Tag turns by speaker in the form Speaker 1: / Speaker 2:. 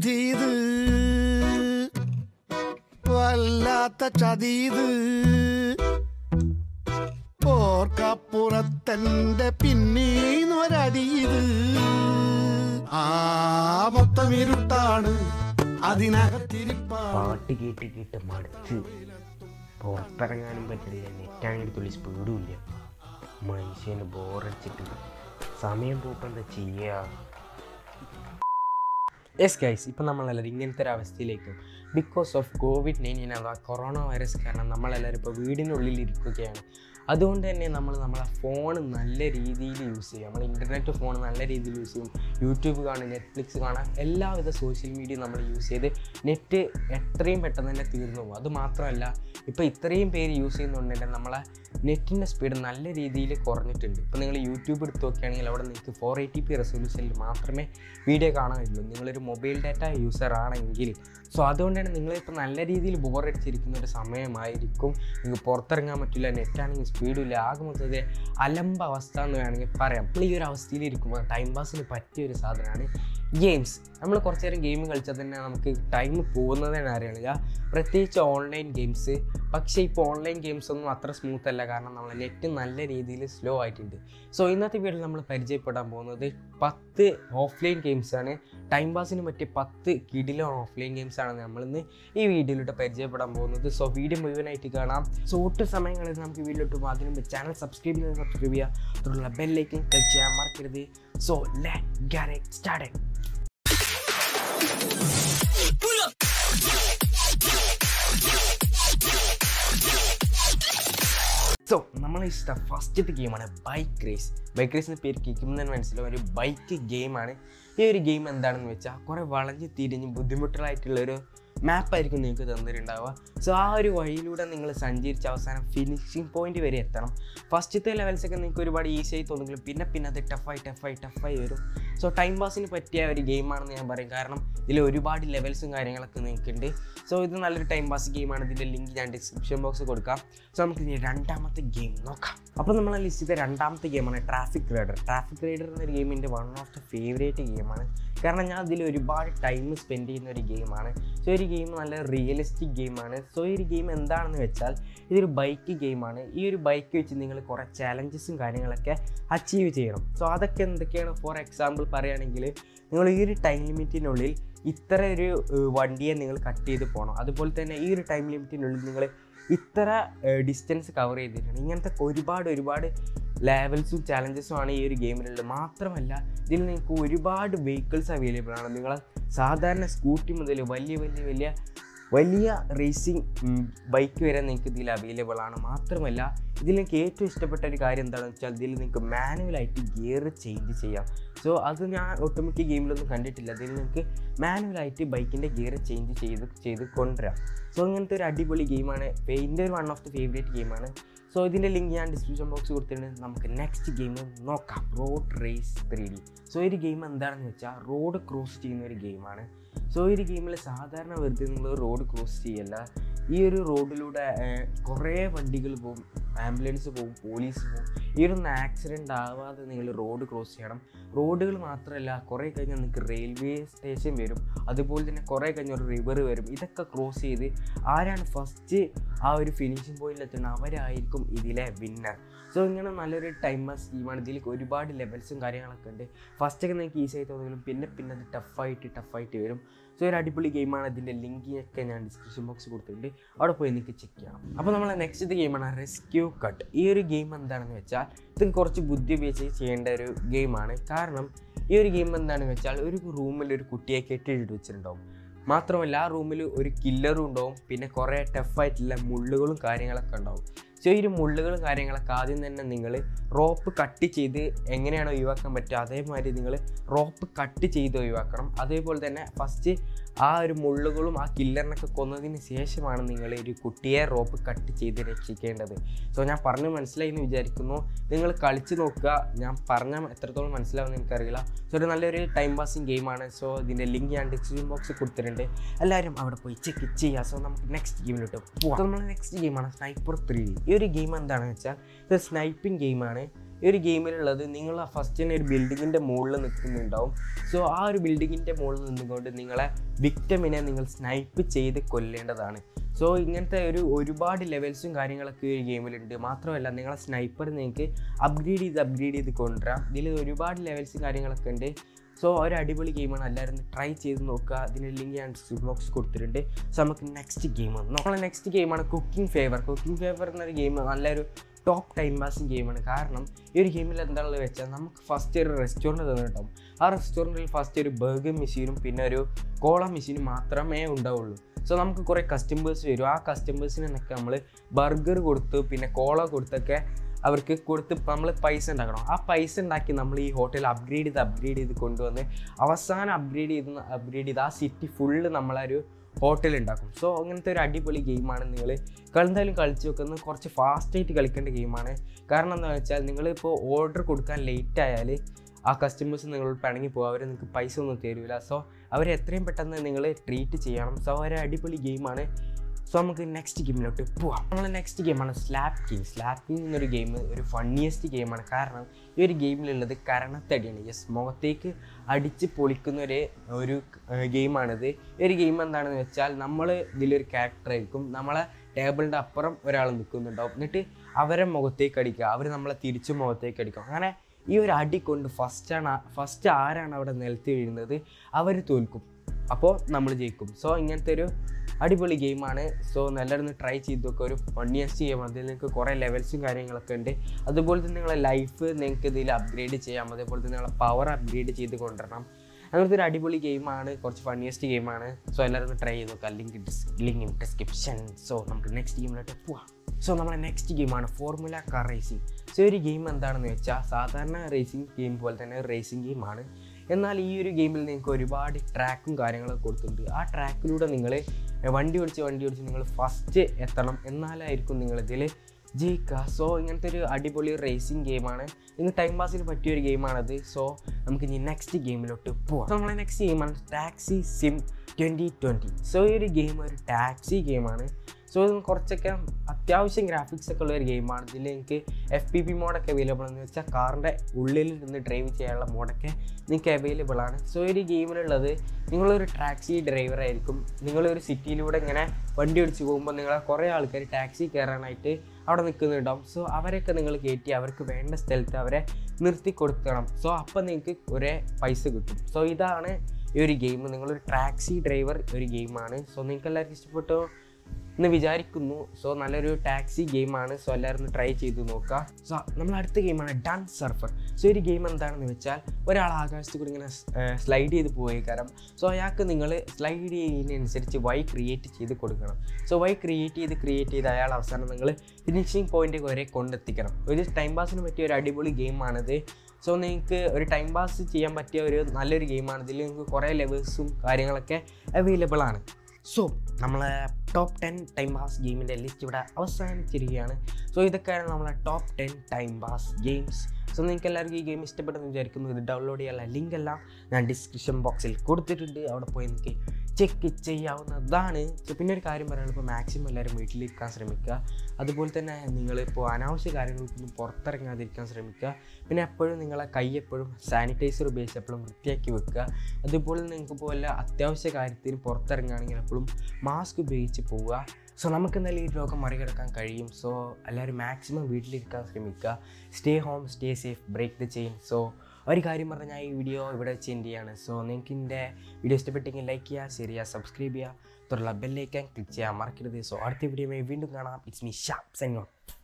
Speaker 1: വിധീത് വല്ലാത്ത ചതീത് ഓർക്കപ്പുറത്തന്റെ പിന്നീന്നൊരടിയത് ആ മൊത്തം ഇരുട്ടാണ് അതിനകത്തിരിപ്പാണ്
Speaker 2: പാട്ട് കേട്ട് കേട്ട് മടുത്ത് പുറത്തിറങ്ങാനും പറ്റില്ല നെറ്റാണെങ്കിൽ തുള്ളി സ്പീഡും ഇല്ല മനുഷ്യന് ബോറടിച്ചിട്ട് സമയം പോപ്പം എന്താ ചെയ്യുക യെസ് ഗൈസ് ഇപ്പം നമ്മളെല്ലാവരും ഇങ്ങനത്തെ ഒരു അവസ്ഥയിലേക്ക് ബിക്കോസ് ഓഫ് കോവിഡ് നയൻറ്റീൻ അഥവാ കൊറോണ വൈറസ് കാരണം നമ്മളെല്ലാവരും ഇപ്പോൾ വീടിനുള്ളിൽ ഇരിക്കുകയാണ് അതുകൊണ്ട് തന്നെ നമ്മൾ നമ്മളെ ഫോൺ നല്ല രീതിയിൽ യൂസ് ചെയ്യും നമ്മൾ ഇൻ്റർനെറ്റ് ഫോൺ നല്ല രീതിയിൽ യൂസ് ചെയ്യും യൂട്യൂബ് കാണും നെറ്റ്ഫ്ലിക്സ് കാണാം എല്ലാവിധ സോഷ്യൽ മീഡിയ നമ്മൾ യൂസ് ചെയ്ത് നെറ്റ് എത്രയും പെട്ടെന്ന് തന്നെ തീർന്നു പോകും അത് മാത്രമല്ല ഇപ്പോൾ ഇത്രയും പേര് യൂസ് ചെയ്യുന്നുണ്ടെങ്കിൽ നമ്മളെ നെറ്റിൻ്റെ സ്പീഡ് നല്ല രീതിയിൽ കുറഞ്ഞിട്ടുണ്ട് ഇപ്പോൾ നിങ്ങൾ യൂട്യൂബ് എടുത്ത് നോക്കുകയാണെങ്കിൽ അവിടെ നിങ്ങൾക്ക് ഫോർ എയ്റ്റി പി റെസൊല്യൂഷനിൽ മാത്രമേ വീഡിയോ കാണാൻ പറ്റുള്ളൂ നിങ്ങളൊരു മൊബൈൽ ഡാറ്റ യൂസർ ആണെങ്കിൽ സോ അതുകൊണ്ടാണ് നിങ്ങളിപ്പോൾ നല്ല രീതിയിൽ ബോറടിച്ചിരിക്കുന്ന ഒരു സമയമായിരിക്കും നിങ്ങൾക്ക് പുറത്തിറങ്ങാൻ പറ്റില്ല നെറ്റാണെങ്കിൽ സ്പീഡും ഇല്ല ആകെ മൊത്തത്തിൽ അലമ്പ അവസ്ഥ എന്ന് വേണമെങ്കിൽ പറയാം നമ്മൾ ഈ ഒരു അവസ്ഥയിൽ ഇരിക്കുമ്പോൾ ടൈം പാസിന് പറ്റിയ ഒരു സാധനമാണ് ഗെയിംസ് നമ്മൾ കുറച്ച് നേരം ഗെയിം കളിച്ചാൽ തന്നെ നമുക്ക് ടൈം പോകുന്നത് തന്നെ അറിയണില്ല പ്രത്യേകിച്ച് ഓൺലൈൻ ഗെയിംസ് പക്ഷേ ഇപ്പോൾ ഓൺലൈൻ ഗെയിംസ് ഒന്നും അത്ര സ്മൂത്ത് അല്ല കാരണം നമ്മളെ നെറ്റ് നല്ല രീതിയിൽ സ്ലോ ആയിട്ടുണ്ട് സോ ഇന്നത്തെ വീഡിയോയിൽ നമ്മൾ പരിചയപ്പെടാൻ പോകുന്നത് പത്ത് ഓഫ്ലൈൻ ഗെയിംസാണ് ടൈം പാസിന് പറ്റിയ പത്ത് കിടിലോ ഓഫ്ലൈൻ ഗെയിംസാണ് നമ്മളിന്ന് ഈ വീഡിയോയിലോട്ട് പരിചയപ്പെടാൻ പോകുന്നത് സോ വീഡിയോ മുഴുവനായിട്ട് കാണാം സോ ഒട്ടും സമയങ്ങളിൽ നമുക്ക് വീഡിയോട്ട് പോകും അതിന് മുമ്പ് ചാനൽ സബ്സ്ക്രൈബ് ചെയ്ത് സബ്സ്ക്രൈബ് ചെയ്യുക തുടർന്നുള്ള ബെല്ലൈക്കൻ ക്ലിക്ക് ചെയ്യാൻ മറക്കരുത് so let get start so നമ്മളെ ഇഷ്ടം ഫസ്റ്റത്തെ ഗെയിമാണ് ബൈക്ക് റേസ് ബൈക്ക് റേസ് എന്ന പേര് കേൾക്കുമ്പോൾ തന്നെ മനസ്സിലാവും ഒരു ബൈക്ക് ഗെയിമാണ് ഈ ഒരു ഗെയിം എന്താണെന്ന് വെച്ചാൽ കുറേ വളഞ്ഞ് തിരിഞ്ഞ് ബുദ്ധിമുട്ടുകളായിട്ടുള്ള ഒരു മാപ്പായിരിക്കും നിങ്ങൾക്ക് തന്നിട്ടുണ്ടാവുക സോ ആ ഒരു വഴിയിലൂടെ നിങ്ങൾ സഞ്ചരിച്ച് അവസാനം ഫിനിഷിംഗ് പോയിന്റ് വരെ എത്തണം ഫസ്റ്റത്തെ ലെവൽസൊക്കെ നിങ്ങൾക്ക് ഒരുപാട് ഈസി ആയി തോന്നുമെങ്കിലും പിന്നെ പിന്നെ അത് ടഫായി ടഫായി ടഫായി വരും സോ ടൈം പാസിന് പറ്റിയ ഒരു ഗെയിമാണെന്ന് ഞാൻ പറയും കാരണം ഇതിൽ ഒരുപാട് ലെവൽസും കാര്യങ്ങളൊക്കെ നിൽക്കുന്നുണ്ട് സോ ഇത് നല്ലൊരു ടൈം പാസ് ഗെയിമാണ് ഇതിൻ്റെ ലിങ്ക് ഞാൻ ഡിസ്ക്രിപ്ഷൻ ബോക്സ് കൊടുക്കാം സോ നമുക്ക് ഇനി രണ്ടാമത്തെ ഗെയിം നോക്കാം അപ്പോൾ നമ്മളെ ലിസ്റ്റിലെ രണ്ടാമത്തെ ഗെയിമാണ് ട്രാഫിക് റൈഡർ ട്രാഫിക് റൈഡർ എന്നൊരു ഗെയിമിൻ്റെ വൺ ഓഫ് ദ ഫേവറേറ്റ് ഗെയിമാണ് കാരണം ഞാൻ അതിൽ ഒരുപാട് ടൈം സ്പെൻഡ് ചെയ്യുന്ന ഒരു ഗെയിമാണ് സോ ഒരു ഗെയിം നല്ല റിയലിസ്റ്റിക് ഗെയിമാണ് സോ ഈ ഒരു ഗെയിം എന്താണെന്ന് വെച്ചാൽ ഇതൊരു ബൈക്ക് ഗെയിമാണ് ഈ ഒരു ബൈക്ക് വെച്ച് നിങ്ങൾ കുറേ ചാലഞ്ചസും കാര്യങ്ങളൊക്കെ അച്ചീവ് ചെയ്യണം സോ അതൊക്കെ എന്തൊക്കെയാണ് ഫോർ എക്സാമ്പിൾ പറയുകയാണെങ്കിൽ നിങ്ങൾ ഈ ഒരു ടൈം ലിമിറ്റിനുള്ളിൽ ഇത്ര ഒരു ഏഹ്, വണ്ടിയെ നിങ്ങൾ കട്ട് ചെയ്ത് പോകണം അതുപോലെ തന്നെ ഈ ഒരു ടൈം ലിമിറ്റിനുള്ളിൽ നിങ്ങൾ ഇത്ര ഡിസ്റ്റൻസ് കവർ ചെയ്തിട്ടുണ്ട് ഇങ്ങനത്തെ ഒരുപാട് ഒരുപാട് ലെവൽസും ചാലഞ്ചസും ആണ് ഈ ഒരു ഗെയിമിലുള്ളത് മാത്രമല്ല ഇതിൽ നിങ്ങൾക്ക് ഒരുപാട് വെഹിക്കിൾസ് അവൈലബിൾ ആണ് നിങ്ങൾ സാധാരണ സ്കൂട്ടി മുതൽ വലിയ വലിയ വലിയ വലിയ റേസിംഗ് ബൈക്ക് വരെ നിങ്ങൾക്ക് ഇതിൽ അവൈലബിൾ ആണ് മാത്രമല്ല ഇതിൽ എനിക്ക് ഏറ്റവും ഇഷ്ടപ്പെട്ട ഒരു കാര്യം എന്താണെന്ന് വെച്ചാൽ ഇതിൽ നിങ്ങൾക്ക് മാനുവലായിട്ട് ഗിയർ ചേഞ്ച് ചെയ്യാം സോ അത് ഞാൻ ഓട്ടോമാറ്റിക് ഗെയിമിലൊന്നും കണ്ടിട്ടില്ല അതിൽ നിങ്ങൾക്ക് മാനുവലായിട്ട് ബൈക്കിൻ്റെ ഗിയർ ചേഞ്ച് ചെയ്ത് ചെയ്ത് കൊണ്ടുവരാം സോ ഇങ്ങനത്തെ ഒരു അടിപൊളി ഗെയിമാണ് എൻ്റെ ഒരു വൺ ഓഫ് ദി ഫേവറേറ്റ് ഗെയിമാണ് സോ ഇതിൻ്റെ ലിങ്ക് ഞാൻ ഡിസ്ക്രിപ്ഷൻ ബോക്സ് കൊടുത്തിട്ടുണ്ട് നമുക്ക് നെക്സ്റ്റ് ഗെയിം നോക്കാം road race three D so ഈ ഒരു ഗെയിം എന്താണെന്ന് വെച്ചാൽ റോഡ് ക്രോസ് ചെയ്യുന്ന ഒരു ഗെയിമാണ് സോ ഈ ഒരു ഗെയിമിൽ സാധാരണ വെറുതെ നിങ്ങൾ റോഡ് ക്രോസ് ചെയ്യല്ല ഈ ഒരു റോഡിലൂടെ ഏർ, കുറേ വണ്ടികൾ പോകും ആംബുലൻസ് പോകും പോലീസ് പോകും ഈ ഒരു ആക്സിഡൻ്റ് ആവാതെ നിങ്ങൾ റോഡ് ക്രോസ് ചെയ്യണം റോഡുകൾ മാത്രമല്ല കുറേ കഴിഞ്ഞാൽ നിങ്ങൾക്ക് റെയിൽവേ സ്റ്റേഷൻ വരും അതുപോലെ തന്നെ കുറേ കഴിഞ്ഞ ഒരു റിവർ വരും ഇതൊക്കെ ക്രോസ് ചെയ്ത് ആരാണ് ഫസ്റ്റ് ആ ഒരു ഫിനിഷിംഗ് പോയിന്റിൽ എത്തുന്നത് അവരായിരിക്കും ഇതിലെ വിന്നർ സോ ഇങ്ങനെ നല്ലൊരു ടൈം പാസ് സ്കീമാണ് ഇതിൽ ഒരുപാട് ലെവൽസും കാര്യങ്ങളൊക്കെ ഉണ്ട് ഫസ്റ്റൊക്കെ നിങ്ങൾക്ക് ഈസി ആയി തോന്നുമെങ്കിലും പിന്നെ പിന്നെ അത് ടഫായിട്ട് ടഫായിട്ട് വരും സോ ഒരു അടിപൊളി ഗെയിമാണ് ഇതിൻ്റെ ലിങ്കൊക്കെ ഞാൻ ഡിസ്ക്രിപ്ഷൻ ബോക്സ് കൊടുത്തിട്ടുണ്ട് അവിടെ പോയി നിങ്ങൾക്ക് ചെക്ക് ചെയ്യണം അപ്പോൾ നമ്മളെ നെക്സ്റ്റ് ഗെയിമാണ് റെസ്ക്യൂ കട്ട് ഈ ഒരു ഗെയിം എന്താണെന്ന് വെച്ചാൽ ഇത് കുറച്ച് ബുദ്ധി ഉപയോഗിച്ച് ചെയ്യേണ്ട ഒരു ഗെയിമാണ് കാരണം ഈ ഒരു ഗെയിം എന്താണെന്ന് വെച്ചാൽ ഒരു റൂമിൽ ഒരു കുട്ടിയെ കെട്ടിയിട്ട് വെച്ചിട്ടുണ്ടാവും മാത്രമല്ല ആ റൂമിൽ ഒരു കില്ലറും ഉണ്ടാവും പിന്നെ കുറേ ടഫായിട്ടുള്ള മുള്ളുകളും കാര്യങ്ങളൊക്കെ ഉണ്ടാവും സോ ഈ ഒരു മുള്ളുകളും കാര്യങ്ങളൊക്കെ ആദ്യം തന്നെ നിങ്ങൾ റോപ്പ് കട്ട് ചെയ്ത് എങ്ങനെയാണോ ഒഴിവാക്കാൻ പറ്റുക അതേമാതിരി നിങ്ങൾ റോപ്പ് കട്ട് ചെയ്ത് ഒഴിവാക്കണം അതേപോലെ തന്നെ ഫസ്റ്റ് ആ ഒരു മുള്ളുകളും ആ കില്ലറിനൊക്കെ കൊന്നതിന് ശേഷമാണ് നിങ്ങൾ ഒരു കുട്ടിയെ റോപ്പ് കട്ട് ചെയ്ത് രക്ഷിക്കേണ്ടത് സോ ഞാൻ പറഞ്ഞു മനസ്സിലായി എന്ന് വിചാരിക്കുന്നു നിങ്ങൾ കളിച്ച് നോക്കുക ഞാൻ പറഞ്ഞാൽ എത്രത്തോളം മനസ്സിലാവുമെന്ന് എനിക്കറിയില്ല സോ ഒരു നല്ലൊരു ടൈം പാസിങ് ഗെയിമാണ് സോ ഇതിൻ്റെ ലിങ്ക് ഞാൻ ഡിസ്ക്രിപ്ഷൻ ബോക്സിൽ കൊടുത്തിട്ടുണ്ട് എല്ലാവരും അവിടെ പോയി ചെക്ക് ചെയ്യുക സോ നമുക്ക് നെക്സ്റ്റ് ഗെയിമിലോട്ട് പോകാം നമ്മൾ നെക്സ്റ്റ് ഗെയിമാണ് സ്നൈപ്പർ ത്രീ ഈ ഒരു ഗെയിം എന്താണെന്ന് വെച്ചാൽ ഇത് സ്നൈപ്പിംഗ് ഗെയിമാണ് ഈ ഒരു ഗെയിമിലുള്ളത് നിങ്ങൾ ഫസ്റ്റ് തന്നെ ഒരു ബിൽഡിങ്ങിൻ്റെ മുകളിൽ നിൽക്കുന്നുണ്ടാവും സോ ആ ഒരു ബിൽഡിങ്ങിൻ്റെ മുകളിൽ നിന്നുകൊണ്ട് നിങ്ങളെ വിക്ടമിനെ നിങ്ങൾ സ്നൈപ്പ് ചെയ്ത് കൊല്ലേണ്ടതാണ് സോ ഇങ്ങനത്തെ ഒരു ഒരുപാട് ലെവൽസും കാര്യങ്ങളൊക്കെ ഈ ഒരു ഗെയിമിലുണ്ട് മാത്രമല്ല നിങ്ങളെ സ്നൈപ്പർ നിങ്ങൾക്ക് അപ്ഗ്രേഡ് ചെയ്ത് അപ്ഗ്രേഡ് ചെയ്ത് കൊണ്ടുവരാം ഇതിൽ ഒരുപാട് ലെവൽസും കാര്യങ്ങളൊക്കെ ഉണ്ട് സോ ഒരു അടിപൊളി ഗെയിമാണ് എല്ലാവരും ട്രൈ ചെയ്ത് നോക്കുക അതിന് ലിങ്ക് ഞാൻ ഡിസ്ക്രിപ്ഷൻ ബോക്സ് കൊടുത്തിട്ടുണ്ട് സോ നമുക്ക് നെക്സ്റ്റ് ഗെയിം നമ്മളെ നെക്സ്റ്റ് ഗെയിമാണ് കുക്കിംഗ് ഫേവർ കുക്കിംഗ് ഫേവർ എന്നൊരു ഗെയിം നല്ലൊരു ടോപ്പ് ടൈം പാസിങ് ഗെയിമാണ് കാരണം ഈ ഒരു ഗെയിമിൽ എന്താണെന്ന് വെച്ചാൽ നമുക്ക് ഫസ്റ്റ് ഒരു റെസ്റ്റോറൻറ്റ് തന്നിട്ടുണ്ടാവും ആ റെസ്റ്റോറൻറ്റിൽ ഫസ്റ്റ് ഒരു ബർഗർ മെഷീനും പിന്നെ ഒരു കോള മെഷീനും മാത്രമേ ഉണ്ടാവുള്ളൂ സോ നമുക്ക് കുറേ കസ്റ്റമേഴ്സ് വരും ആ കസ്റ്റമേഴ്സിനൊക്കെ നമ്മൾ ബർഗർ കൊടുത്ത് പിന്നെ കോള കൊടുത്തൊക്കെ അവർക്ക് കൊടുത്ത് നമ്മൾ പൈസ ഉണ്ടാക്കണം ആ പൈസ ഉണ്ടാക്കി നമ്മൾ ഈ ഹോട്ടൽ അപ്ഗ്രേഡ് ചെയ്ത് അപ്ഗ്രേഡ് ചെയ്ത് കൊണ്ടുവന്ന് അവസാനം അപ്ഗ്രേഡ് ചെയ്ത് അപ്ഗ്രേഡ് ചെയ്ത് ആ സിറ്റി ഫുള്ള് നമ്മളൊരു ഹോട്ടൽ ഉണ്ടാക്കും സോ അങ്ങനത്തെ ഒരു അടിപൊളി ഗെയിമാണ് നിങ്ങൾ എന്തായാലും കളിച്ച് വെക്കുന്നത് കുറച്ച് ഫാസ്റ്റായിട്ട് കളിക്കേണ്ട ഗെയിമാണ് കാരണം എന്താണെന്ന് വെച്ചാൽ നിങ്ങളിപ്പോൾ ഓർഡർ കൊടുക്കാൻ ലേറ്റ് ആയാൽ ആ കസ്റ്റമേഴ്സ് നിങ്ങളോട് പിണങ്ങി പോകും അവർ നിങ്ങൾക്ക് പൈസ ഒന്നും തരില്ല സോ അവരെ എത്രയും പെട്ടെന്ന് നിങ്ങൾ ട്രീറ്റ് ചെയ്യണം സോ ഒരു അടിപൊളി ഗെയിമാണ് സോ നമുക്ക് നെക്സ്റ്റ് ഗെയിമിലോട്ട് പോവാം നമ്മൾ നെക്സ്റ്റ് ഗെയിമാണ് സ്ലാപ്പ് കിങ് സ്ലാപ്പ് കിങ് എന്നൊരു ഗെയിം ഒരു ഫണ്ണിയസ്റ്റ് ഗെയിമാണ് കാരണം ഈ ഒരു ഗെയിമിലുള്ളത് കരണത്തടിയാണ് യെസ് മുഖത്തേക്ക് അടിച്ച് പൊളിക്കുന്ന ഒരു ഒരു ഗെയിമാണിത് ഈ ഒരു ഗെയിം എന്താണെന്ന് വെച്ചാൽ നമ്മൾ ഇതിലൊരു ക്യാരക്ടർ ആയിരിക്കും നമ്മളെ ടേബിളിൻ്റെ അപ്പുറം ഒരാൾ നിൽക്കുന്നുണ്ടാവും എന്നിട്ട് അവരെ മുഖത്തേക്ക് അടിക്കുക അവർ നമ്മളെ തിരിച്ചു മുഖത്തേക്ക് അടിക്കും അങ്ങനെ ഈ ഒരു അടി കൊണ്ട് ഫസ്റ്റാണ് ഫസ്റ്റ് ആരാണ് അവിടെ നിലത്ത് വീഴുന്നത് അവർ തോൽക്കും അപ്പോൾ നമ്മൾ ജയിക്കും സോ ഇങ്ങനത്തെ ഒരു അടിപൊളി ഗെയിമാണ് സോ നല്ലൊന്ന് ട്രൈ ചെയ്ത് നോക്കുക ഒരു ഫണ്ണിയസ്റ്റ് ഗെയിം അതിൽ നിങ്ങൾക്ക് കുറേ ലെവൽസും കാര്യങ്ങളൊക്കെ ഉണ്ട് അതുപോലെ തന്നെ നിങ്ങളെ ലൈഫ് നിങ്ങൾക്ക് ഇതിൽ അപ്ഗ്രേഡ് ചെയ്യാം അതേപോലെ തന്നെ നിങ്ങളെ പവർ അപ്ഗ്രേഡ് ചെയ്ത് കൊണ്ടുവരണം അങ്ങനത്തെ ഒരു അടിപൊളി ഗെയിമാണ് കുറച്ച് ഫണ്ണിയസ്റ്റ് ഗെയിമാണ് സോ എല്ലാവരും ഒന്ന് ട്രൈ ചെയ്ത് നോക്കുക link link in description so നമുക്ക് നെക്സ്റ്റ് ഗെയിമിലോട്ട് പോവാം സോ നമ്മുടെ നെക്സ്റ്റ് ഗെയിമാണ് ഫോർമുല കാർ റേസിംഗ് സോ ഒരു ഗെയിം എന്താണെന്ന് വെച്ചാൽ സാധാരണ റേസിംഗ് ഗെയിം പോലെ തന്നെ റേസിംഗ് ഗെയിമാണ് എന്നാൽ ഈ ഒരു ഗെയിമിൽ നിങ്ങൾക്ക് ഒരുപാട് ട്രാക്കും കാര്യങ്ങളൊക്കെ കൊടുത്തിട്ടുണ്ട് ആ ട്രാക്കിലൂടെ നിങ്ങൾ വണ്ടി ഓടിച്ച് വണ്ടി ഓടിച്ച് നിങ്ങൾ ഫസ്റ്റ് എത്തണം എന്നാലായിരിക്കും നിങ്ങളിതിൽ ജയിക്കുക സോ ഇങ്ങനത്തെ ഒരു അടിപൊളി റേസിംഗ് ഗെയിമാണ് ഇന്ന് ടൈം പാസിന് പറ്റിയ ഒരു ഗെയിമാണത് സോ നമുക്ക് ഇനി നെക്സ്റ്റ് ഗെയിമിലോട്ട് പോവാം സോ നമ്മളെ നെക്സ്റ്റ് ഗെയിമാണ് taxi sim twenty twenty so ഈ ഒരു ഗെയിം ഒരു ടാക്സി ഗെയിമാണ് സോ ഇത് കുറച്ചൊക്കെ അത്യാവശ്യം ഗ്രാഫിക്സ് ഒക്കെ ഉള്ള ഒരു ഗെയിമാണ് ഇതിൽ എനിക്ക് എഫ് പി പി മോഡൊക്കെ അവൈലബിൾ എന്ന് വെച്ചാൽ കാറിൻ്റെ ഉള്ളിൽ നിന്ന് ഡ്രൈവ് ചെയ്യാനുള്ള മോഡൊക്കെ നിങ്ങൾക്ക് അവൈലബിൾ ആണ് സോ ഒരു ഗെയിമിലുള്ളത് നിങ്ങളൊരു ടാക്സി ഡ്രൈവർ ആയിരിക്കും നിങ്ങളൊരു സിറ്റിയിലൂടെ ഇങ്ങനെ വണ്ടി ഓടിച്ച് പോകുമ്പോൾ നിങ്ങളെ കുറേ ആൾക്കാർ ടാക്സി കയറാനായിട്ട് അവിടെ നിൽക്കുന്നുണ്ടാവും സോ അവരൊക്കെ നിങ്ങൾ കയറ്റി അവർക്ക് വേണ്ട സ്ഥലത്ത് അവരെ നിർത്തി കൊടുക്കണം സോ അപ്പം നിങ്ങൾക്ക് ഒരേ പൈസ കിട്ടും സോ ഇതാണ് ഈ ഒരു ഗെയിം നിങ്ങളൊരു ടാക്സി ഡ്രൈവർ ഒരു ഗെയിമാണ് സോ നിങ്ങൾക്ക് എല്ലാവർക്കും ഇഷ്ടപ്പെട്ടോ എന്ന് വിചാരിക്കുന്നു സോ നല്ലൊരു ടാക്സി ഗെയിമാണ് സോ എല്ലാവരും ഒന്ന് ട്രൈ ചെയ്ത് നോക്കുക സോ നമ്മൾ അടുത്ത ഗെയിമാണ് ഡൺ സർഫർ സോ ഒരു ഗെയിം എന്താണെന്ന് വെച്ചാൽ ഒരാൾ ആകാശത്ത് കൂടി ഇങ്ങനെ സ്ലൈഡ് ചെയ്ത് പോയി കാരണം സോ അയാൾക്ക് നിങ്ങൾ സ്ലൈഡ് ചെയ്യുന്നതിനനുസരിച്ച് വൈ ക്രിയേറ്റ് ചെയ്ത് കൊടുക്കണം സോ വൈ ക്രിയേറ്റ് ചെയ്ത് ക്രിയേറ്റ് ചെയ്ത് അയാൾ അവസാനം നിങ്ങൾ ഫിനിഷിംഗ് പോയിന്റ് വരെ കൊണ്ടെത്തിക്കണം ഒരു ടൈം പാസിന് പറ്റിയ ഒരു അടിപൊളി ഗെയിമാണിത് സോ നിങ്ങൾക്ക് ഒരു ടൈം പാസ് ചെയ്യാൻ പറ്റിയ ഒരു നല്ലൊരു ഗെയിമാണ് ഇതിൽ നിങ്ങൾക്ക് കുറേ ലെവൽസും കാര്യങ്ങളൊക്കെ അവൈലബിൾ ആണ് സോ നമ്മളെ ടോപ്പ് ടെൻ ടൈം പാസ് ഗെയിമിൻ്റെ ലിസ്റ്റ് ഇവിടെ അവസാനിച്ചിരിക്കുകയാണ് സോ ഇതൊക്കെയാണ് നമ്മളെ top ten time pass games so നിങ്ങൾക്ക് എല്ലാവർക്കും ഈ ഗെയിം ഇഷ്ടപ്പെട്ടെന്ന് വിചാരിക്കുന്നു ഇത് ഡൗൺലോഡ് ചെയ്യാനുള്ള ലിങ്ക് എല്ലാം ഞാൻ ഡിസ്ക്രിപ്ഷൻ ബോക്സിൽ കൊടുത്തിട്ടുണ്ട് അവിടെ പോയി നിങ്ങൾക്ക് ചെക്ക് ചെയ്യാവുന്നതാണ് സോ പിന്നെ ഒരു കാര്യം പറയാനുള്ളത് ഇപ്പോൾ മാക്സിമം എല്ലാവരും വീട്ടിലിരിക്കാൻ ശ്രമിക്കുക അതുപോലെ തന്നെ നിങ്ങളിപ്പോൾ അനാവശ്യ കാര്യങ്ങൾക്കൊന്നും പുറത്തിറങ്ങാതിരിക്കാൻ ശ്രമിക്കുക പിന്നെ എപ്പോഴും നിങ്ങളെ കൈ എപ്പോഴും സാനിറ്റൈസർ ഉപയോഗിച്ച് എപ്പോഴും വൃത്തിയാക്കി വെക്കുക അതുപോലെ നിങ്ങൾക്ക് ഇപ്പോൾ വല്ല അത്യാവശ്യ കാര്യത്തിന് പുറത്തിറങ്ങുകയാണെങ്കിൽ എപ്പോഴും മാസ്ക് ഉപയോഗിച്ച് പോവുക സോ നമുക്ക് എന്തായാലും ഈ രോഗം മറികടക്കാൻ കഴിയും സോ എല്ലാവരും മാക്സിമം വീട്ടിലിരിക്കാൻ ശ്രമിക്കുക stay home stay safe break the chain so ഒരു കാര്യം പറഞ്ഞാൽ ഈ വീഡിയോ ഇവിടെ വെച്ച് എൻഡ് ചെയ്യാണ് സോ നിങ്ങൾക്ക് എൻ്റെ വീഡിയോ ഇഷ്ടപ്പെട്ടെങ്കിൽ ലൈക്ക് ചെയ്യുക ഷെയർ ചെയ്യുക സബ്സ്ക്രൈബ് ചെയ്യുക തുടർന്ന് ബെല്ലൈക്കാൻ ക്ലിക്ക് ചെയ്യാൻ മറക്കരുത് സോ അടുത്ത വീഡിയോയുമായി വീണ്ടും കാണാം ഇറ്റ്സ് മീ ഷാപ്പ് സൈൻ ഓൺ